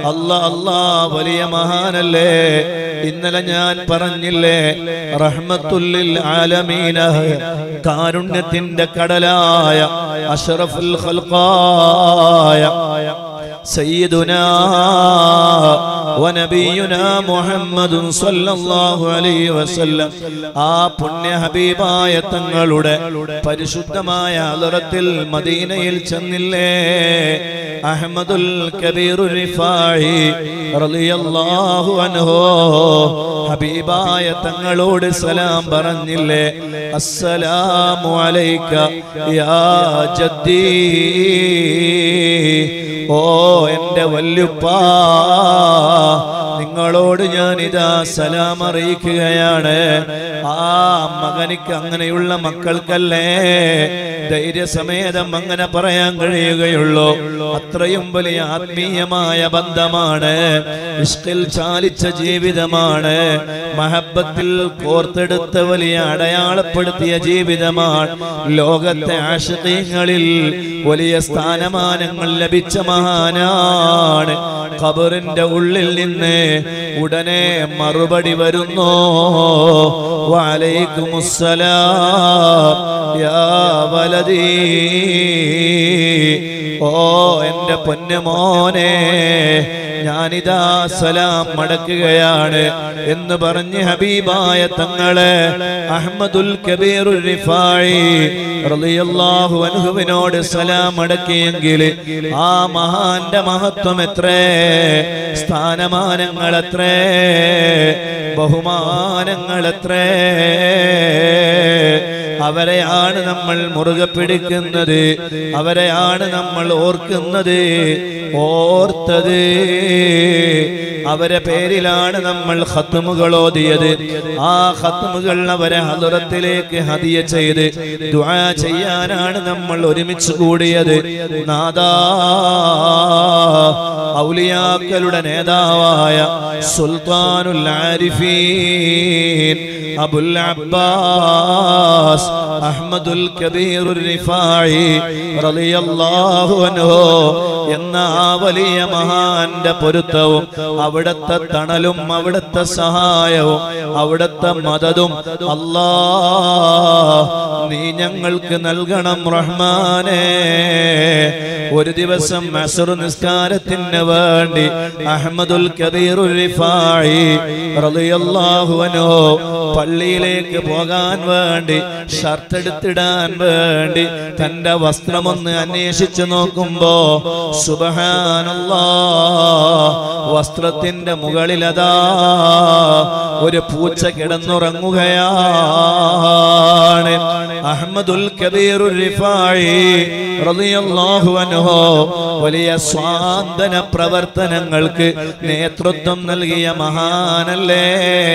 അല്ല അല്ലാ വലിയ മഹാനല്ലേ ഇന്നലെ ഞാൻ പറഞ്ഞില്ലേ റഹ്മത്തുല്ലിൽ ആലമീന കാരുണ്യത്തിന്റെ കടലായ അഷറഫുൽ ഖൽഖായ സയ്യിദുനാ വനബിയുനാ മുഹമ്മദും സ്വല്ലല്ലാഹു അലൈഹി വസല്ലം ആ പുണ്യ ഹബീബായ തങ്ങളുടെ പരിശുദ്ധമായ അലറത്തിൽ മദീനയിൽ ചെന്നില്ലേ അഹമ്മദുൽ കബീർ റിഫായി റളിയല്ലാഹു അൻഹു ഹബീബായ തങ്ങളോട് സലാം പറഞ്ഞില്ലേ അസ്സലാമു അലൈക യാ ജദ്ദീ ഓ എന്റെ വല്യുപ്പാ നിങ്ങളോട് ഞാൻ ഇതാ സലാം അറിയിക്കുകയാണ് ആ മകനിക്ക് അങ്ങനെയുള്ള മക്കൾക്കല്ലേ ധൈര്യസമേതം അങ്ങനെ പറയാൻ കഴിയുകയുള്ളൂ അത്രയും വലിയ ആത്മീയമായ ബന്ധമാണ് ഇഷ്കിൽ ചാലിച്ച ജീവിതമാണ് മഹബത്തിൽ കോർത്തെടുത്ത വലിയ അടയാളപ്പെടുത്തിയ ജീവിതമാണ് ലോകത്തെ ആശുഖീങ്ങളിൽ വലിയ സ്ഥാനമാനങ്ങൾ ലഭിച്ച മഹാനാണ് ഖബറിന്റെ ഉള്ളിൽ നിന്ന് ഉടനെ മറുപടി വരുന്നു വലൈക്കുമുസ്സലാം യാ വലദീ ഓ എന്റെ പൊന്നുമോനെ ഞാനിതാ സലാം മടക്കുകയാണ് എന്ന് പറഞ്ഞ് ഹബീബായ തങ്ങളെ അഹമ്മദുൽ കബീർ റിഫായി റളിയല്ലാഹു അൻഹുവിനോട് സലാം മടക്കിയെങ്കിൽ ആ മഹാന്റെ മഹത്വം എത്രേ സ്ഥാനമാനങ്ങൾ എത്രേ ബഹുമാനങ്ങൾ എത്രേ അവരെയാണ് നമ്മൾ മുറുകെ പിടിക്കുന്നത് അവരെയാണ് നമ്മൾ ഓർക്കുന്നത് ഓർത്തത് അവരെ പേരിലാണ് നമ്മൾ ഖത്മുകൾ ഓതിയത് ആ ഖത്മുകൾ അവരെ ഹദറത്തിലേക്ക് ഹദിയ ചെയ്ത് ദുആ ചെയ്യാനാണ് നമ്മൾ ഒരുമിച്ച് കൂടിയത് നാദാ ഔലിയാക്കളുടെ നേതാവായ സുൽത്താനുൽ ആരിഫീൻ Abul Abbas Ahmadul Kabir Rifai റളിയല്ലാഹു അൻഹു എന്ന ആ വലിയ മഹാന്റെ പൊരുത്തവും അവിടുത്തെ തണലും അവിടുത്തെ സഹായവും അവിടുത്തെ മദതും അല്ലാ നീ ഞങ്ങൾക്ക് നൽകണം റഹ്മാനേ ഒരു ദിവസം അസുർ നിസ്കാരത്തിന് വേണ്ടി അഹമ്മദുൽ കബീർ റിഫായി റളിയല്ലാഹു അൻഹു പള്ളിയിലേക്ക് പോകാൻ വേണ്ടി ഷർട്ട് എടുത്തിടാൻ വേണ്ടി തന്റെ വസ്ത്രമൊന്ന് അന്വേഷിച്ചു നോക്കുമ്പോ സുബഹാനല്ലാ വസ്ത്രത്തിന്റെ മുകളിലതാ ഒരു പൂച്ച കിടന്നുറങ്ങുകയാണ് അഹമ്മദുൽ കബീർ റിഫായി റളിയല്ലാഹു അൻഹു വലിയ സ്വാന്തന പ്രവർത്തനങ്ങൾക്ക് നേതൃത്വം നൽകിയ മഹാനല്ലേ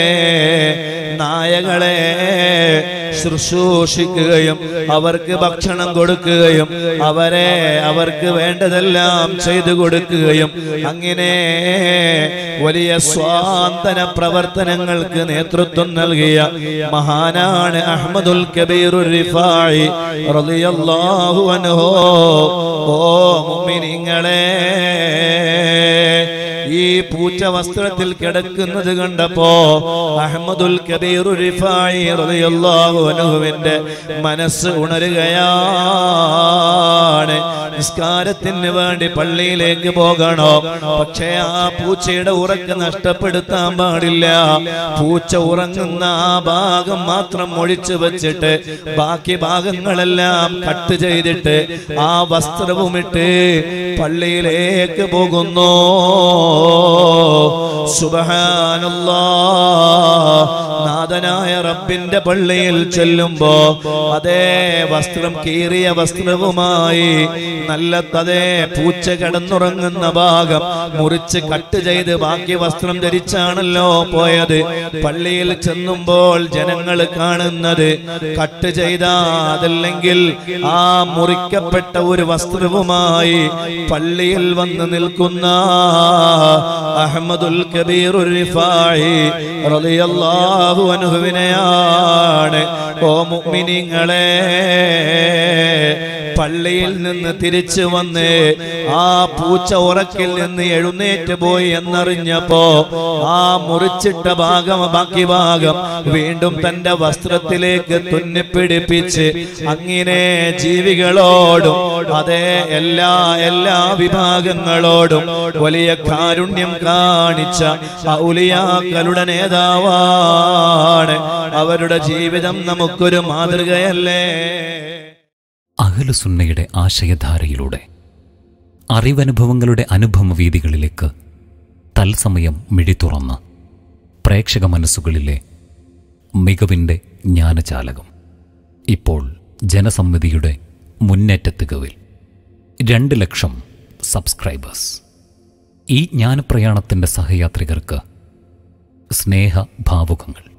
നായകളെ ശുശ്രൂഷിക്കുകയും അവർക്ക് ഭക്ഷണം കൊടുക്കുകയും അവരെ അവർക്ക് വേണ്ടതെല്ലാം ചെയ്തു കൊടുക്കുകയും അങ്ങനെ വലിയ സ്വാന്തന പ്രവർത്തനങ്ങൾക്ക് നേതൃത്വം നൽകിയ മഹാനാണ് അഹമ്മദുൽ കബീർ റിഫായി റളിയല്ലാഹു അൻഹു ഓ മുഅ്മിനീങ്ങളെ ഈ പൂച്ച വസ്ത്രത്തിൽ കിടക്കുന്നത് കണ്ടപ്പോ അഹമ്മദുൽ കബീർ റിഫായി റളിയല്ലാഹു അൻഹുവിന്റെ മനസ്സ് ഉണരുകയാണ് നിസ്കാരത്തിന് വേണ്ടി പള്ളിയിലേക്ക് പോകണോ പക്ഷേ ആ പൂച്ചയുടെ ഉറക്കം നഷ്ടപ്പെടുത്താൻ പാടില്ല പൂച്ച ഉറങ്ങുന്ന ആ ഭാഗം മാത്രം ഒഴിച്ചു വെച്ചിട്ട് ബാക്കി ഭാഗങ്ങളെല്ലാം കട്ട് ചെയ്തിട്ട് ആ വസ്ത്രവുമിട്ട് പള്ളിയിലേക്ക് പോകുന്നു സുബഹാനല്ലാ നാഥനായ റബ്ബിന്റെ പള്ളിയിൽ ചെല്ലുമ്പോ അതേ വസ്ത്രം കീറിയ വസ്ത്രവുമായി നല്ല തതേ പൂച്ച കിടന്നുറങ്ങുന്ന ഭാഗം മുറിച്ച് കട്ട് ചെയ്ത് ബാക്കി വസ്ത്രം ധരിച്ചാണല്ലോ പോയത് പള്ളിയിൽ ചെന്നുമ്പോൾ ജനങ്ങൾ കാണുന്നത് കട്ട് ചെയ്ത അതല്ലെങ്കിൽ ആ മുറിക്കപ്പെട്ട ഒരു വസ്ത്രവുമായി പള്ളിയിൽ വന്ന് നിൽക്കുന്ന അഹമ്മദുൽ കബീർ റിഫായി റളിയല്ലാഹു അൻഹുവിനെയാണ് ഓ മുഅ്മിനീങ്ങളെ പള്ളിയിൽ നിന്ന് തിരിച്ചു വന്ന് ആ പൂച്ച ഉറക്കിൽ നിന്ന് എഴുന്നേറ്റ് പോയി എന്നറിഞ്ഞപ്പോ ആ മുറിച്ചിട്ട ഭാഗം ബാക്കി ഭാഗം വീണ്ടും തന്റെ വസ്ത്രത്തിലേക്ക് തുന്നിപ്പിടിപ്പിച്ച് അങ്ങനെ ജീവികളോടും അതേ എല്ലാ എല്ലാ വിഭാഗങ്ങളോടും വലിയ കാരുണ്യം കാണിച്ച ഔലിയാക്കളുടെ നേതാവാണ് അവരുടെ ജീവിതം നമുക്കൊരു മാതൃകയല്ലേ അഹലുസുന്നയുടെ ആശയധാരയിലൂടെ അറിവനുഭവങ്ങളുടെ അനുഭവവീതികളിലേക്ക് തത്സമയം മിഴി തുറന്ന് പ്രേക്ഷക മനസ്സുകളിലെ മികവിൻ്റെ ജ്ഞാനചാലകം ഇപ്പോൾ ജനസമ്മതിയുടെ മുന്നേറ്റത്തികവിൽ രണ്ട് ലക്ഷം സബ്സ്ക്രൈബേഴ്സ് ഈ ജ്ഞാനപ്രയാണത്തിൻ്റെ സഹയാത്രികർക്ക് സ്നേഹഭാവുകങ്ങൾ